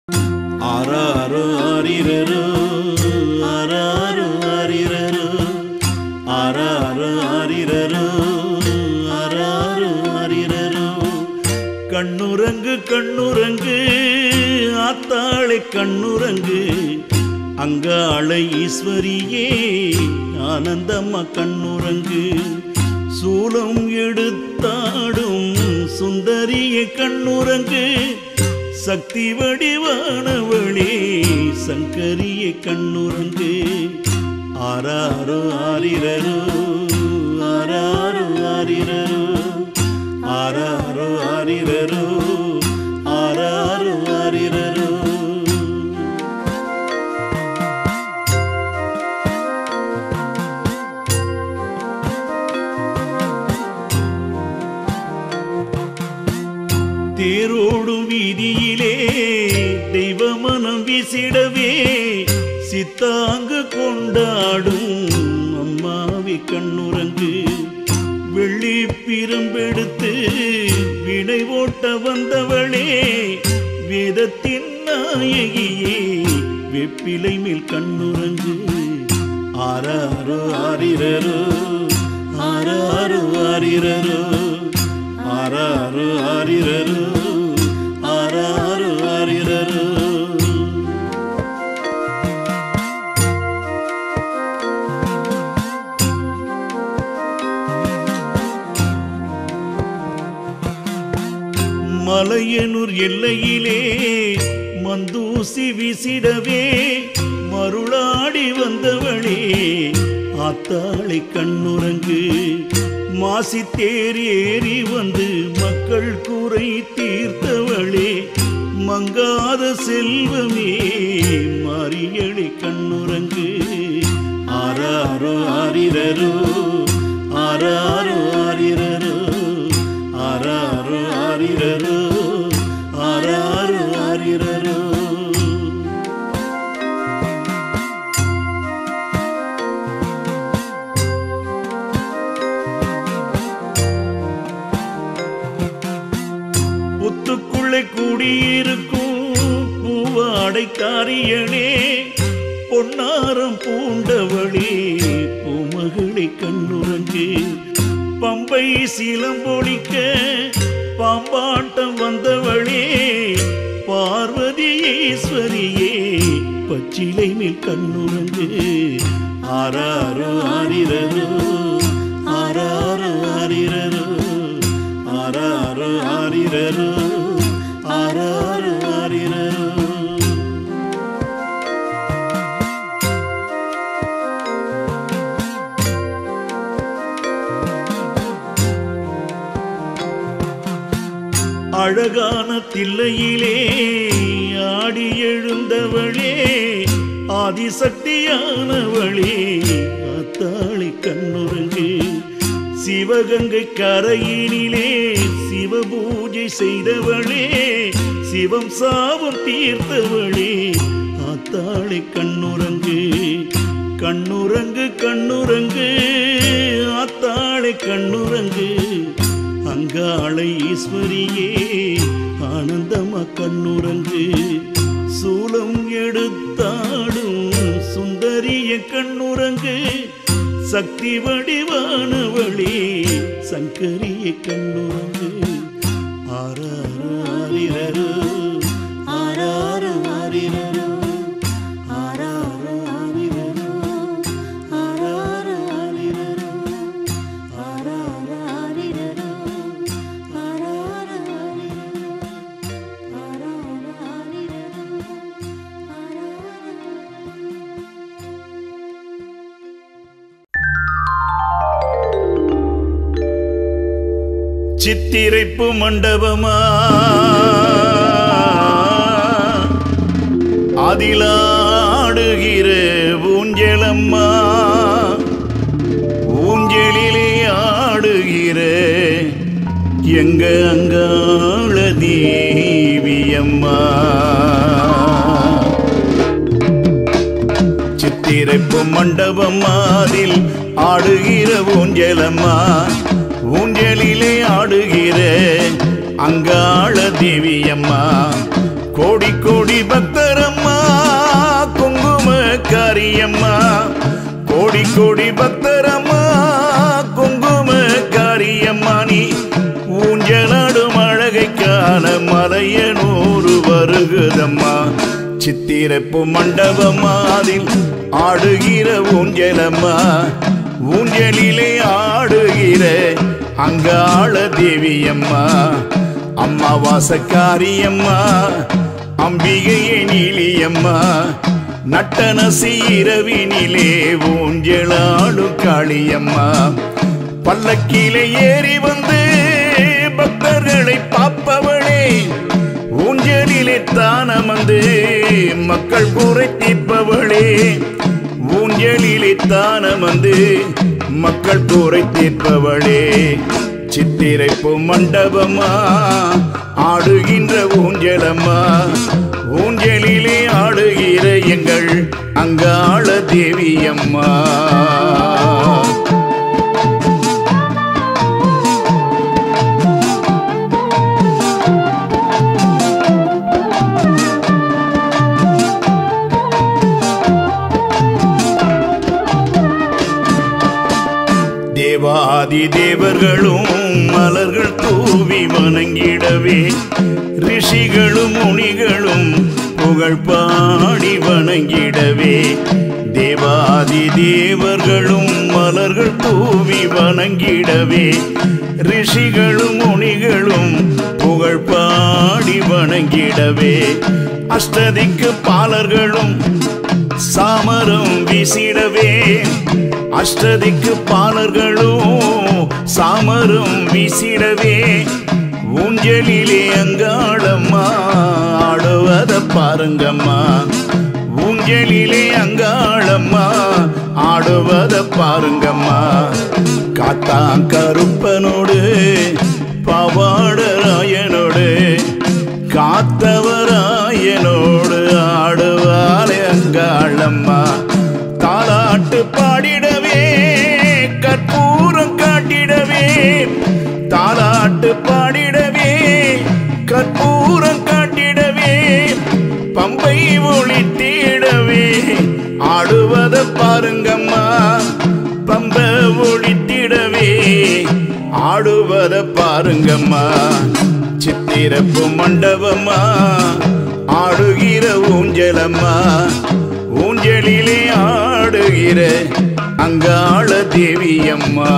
ஆராரோ ஆரிரரோ ஆராரோ ஆரிரரோ ஆராரோ ஆரிரரோ ஆராரோ ஆரிரரோ கண்ணுரங்கு கண்ணுரங்கு ஆத்தாளை கண்ணுரங்கு அங்காளை ஈஸ்வரியே ஆனந்தம்மா கண்ணுரங்கு சூலம் எடுத்தாடும் சுந்தரிய கண்ணுரங்கு சக்தி வடிவானவளே சங்கரிய கண்ணுரங்கு ஆராரோ ஆரிரரோ ஆராரோ ஆரிரரோ ஆராரோ ஆரிரரோ ஆராரோ ஆரிரரோ தேரோடும் வீதியிலே தெய்வ மனம் வீசிடவே சித்தாங்கு கொண்டாடும் அம்மாவி கண்ணுரங்கு வெள்ளி பிரம்பெடுத்து வினை ஓட்ட வந்தவளே வேதத்தின் நாயகியே வெப்பிலை மேல் கண்ணுரங்கு ஆராரோ ஆரிரரோ ஆராரோ ஆரிரரோ ஆராரோ ஆரிரரோ ஆராரோ ஆரிரரோ மலையனூர் எல்லையிலே மந்தூசி வீசிடவே மருளாடி வந்தவளே ஆத்தாளை கண்ணுரங்கு மாசி தேர் ஏறி வந்து மக்கள் குறை தீர்த்தவளே மங்காத செல்வமே மாரியளை கண்ணுரங்கு ஆராரோ ஆரிரரோ ஆராரோ ஆரிரரோ ஆராரோ ஆரிரரோ ஆராரோ ஆரிரரோ புத்துக்குள்ளே கூடியிருக்கும் பூவாடைக்காரியனே பொன்னாரம் பூண்டவளே பூமகளை கண்ணுறங்கு பம்பை சீலம்பொழிக்க பாம்பாட்டம் வந்தவளே பார்வதி ஈஸ்வரியே பச்சிலை மேல் கண்ணுறங்கு ஆராரோ ஆரிரரோ ஆராரோ ஆரிரரோ ஆராரோ ஆரிரரோ ஆராரோ ஆரிரரோ அழகான தில்லையிலே ஆடி எழுந்தவளே ஆதிசக்தியானவளே அத்தாளி கண்ணுறங்கு சிவகங்கை கரையினிலே சிவபூஜை செய்தவளே சிவம் சாபம் தீர்த்தவளே ஆத்தாளி கண்ணுறங்கு கண்ணுறங்கு கண்ணுறங்கு ஆத்தாளை கண்ணுறங்கு அங்காளை ஈஸ்வரியே ஆனந்தமா கண்ணுறங்கு சூலம் எடுத்தாடும் சுந்தரிய கண்ணுறங்கு சக்தி வடிவானவளே சங்கரிய கண்ணுறங்கு ஆராரோ ஆரிரரோ ஆராரோ ஆரிரரோ ஆராரோ ஆரிரரோ ஆராரோ ஆரிரரோ ஆராரோ ஆரிரரோ ஆராரோ ஆரிரரோ ஆராரோ ஆரிரரோ சித்திரைப்பு மண்டபமா அதிலாடுகிற ஊஞ்சலம்மா ஊஞ்சலிலே ஆடுகிற எங்க அங்காள தேவியம்மா சித்திரைப்பு மண்டபம் அதில் ஆடுகிற ஊஞ்சலம்மா ஊஞ்சலிலே ஆடுகிற அங்காள தேவியம்மா கோடி கோடி கோடி பக்தரம்மா குங்கும காரியம்மா கோடி கோடி பக்தரம்மா குங்கும காரியம்மா நீ ஊஞ்சலாடும் அழகைக்கான மலையனூறு வருகுதம்மா சித்திரப்பு மண்டபமா அதில் ஆடுகிற ஊஞ்சலம்மா ஊஞ்சலிலே ஆடுகிற அங்காள தேவியம்மா அம்மா வாசக்காரியம்மா அம்பிகையே நீலியம்மா நட்டனசி இரவினிலே ஊஞ்சலாடும் காளியம்மா பல்லக்கிலே ஏறி வந்து பக்தர்களை பாப்பவளே ஊஞ்சலிலே தானமந்து மக்கள் கூரை தீர்ப்பவளே ஊஞ்சலிலே தானமந்து மக்கள் கூரை தீர்ப்பவளே சித்திரைப்பு மண்டபமா ஆடுகின்ற ஊஞ்சலம்மா ஊஞ்சலிலே ஆடுகிற எங்கள் அங்காள தேவியம்மா தேவாதி தேவர்களும் மலர்கள் தூவி வணங்கிடவே ரிஷிகளும் முனிகளும் புகழ் பாடி வணங்கிடவே தேவாதி தேவர்களும் மலர்கள் தூவி வணங்கிடவே ரிஷிகளும் முனிகளும் புகழ் பாடி வணங்கிடவே அஷ்டதிக்கு பாலர்களும் சாமரம் வீசிடவே அஷ்டதிக்கு பாலர்களும் சாமரம் வீசிடவே ஊஞ்சலிலே அங்காளம்மா ஆடுவத பாருங்கம்மா ஊஞ்சலிலே அங்காளம்மா ஆடுவத பாருங்கம்மா காத்தான் கருப்பனோடு பவாடராயனோடு காத்தவராயனோடு ஆடுவாளே அங்காளம்மா தாலாட்டு பாடிடவே கற்பூரம் காட்டிடவே தாலாட்டு பாடிடவே கற்பூரம் காட்டிடவே பம்பை ஒளித்திடவே ஆடுவத பாருங்கம்மா பம்ப ஒளித்திடவே ஆடுவத பாருங்கம்மா சித்திரப்பு மண்டபமா ஆடுகிற ஊஞ்சலம்மா ஊஞ்சலிலே ஆடுகிற அங்காள தேவியம்மா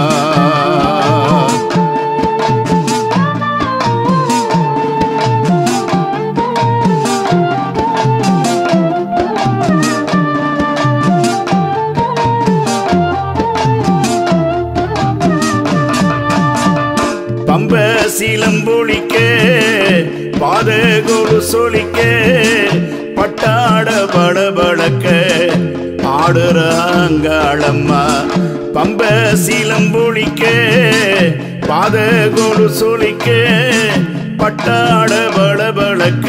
பம்ப சிலம்பொழிக்க பாதகொடு சொலிக்க பட்டாட படபடக்க ஆடுறாங்காளம்மா பம்ப சிலம்பொழிக்க பாதகொடு சொலிக்க பட்டாட படபடக்க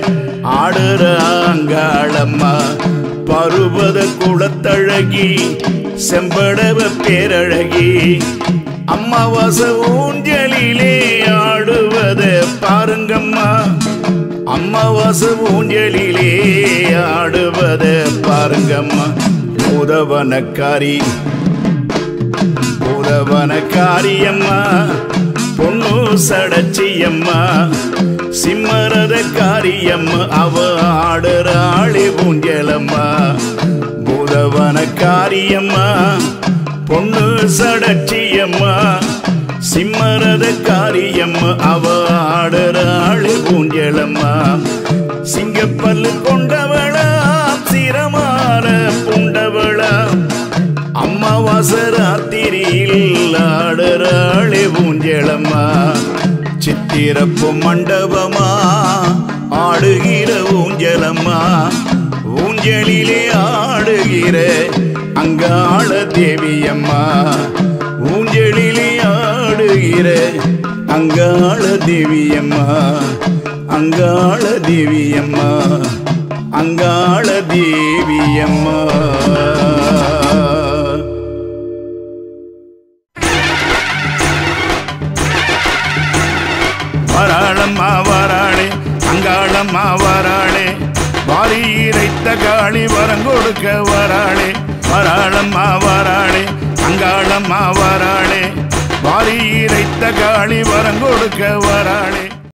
ஆடுறாங்காளம்மா பருவத குளத்தழகி செம்படவ பேரழகி அம்மாவாச ஊஞ்சலிலே ஆடுவத பாருங்கம்மா அம்மாவாச ஊஞ்சலிலே ஆடுவத பாருங்கம்மா உதவனக்காரி உதவனக்காரியம்மா பொண்ணு சடச்சியம்மா சிம்மரத காரியம்மா அவ ஆடுறாளே ஊஞ்சலம்மா புதவன காரியம்மா பொண்ணு சடச்சியம்மா சிம்மரத காரியம்மா அவ ஆடுறாளே ஊஞ்சலம்மா சிங்கப்பல்லு கொண்டவளா சிரமால புண்டவளா அம்மாவாசராத்திரியில் ஆடுறாளே ஊஞ்சலம்மா சித்திரப்பு மண்டபமா ஆடுகிற ஊஞ்சலம்மா ஊஞ்சலிலே ஆடுகிற அங்காள தேவியம்மா ஊஞ்சலிலே ஆடுகிற அங்காள தேவியம்மா அங்காள தேவியம்மா அங்காள தேவியம்மா வராளம்மா வராளே அங்காளம்மா வராளே வாரி இறைத்த காளி வரம் கொடுக்க வராளே வராளம்மா வராளே அங்காளம்மா வராளே வாரி இறைத்த காளி வரம் கொடுக்க வராளே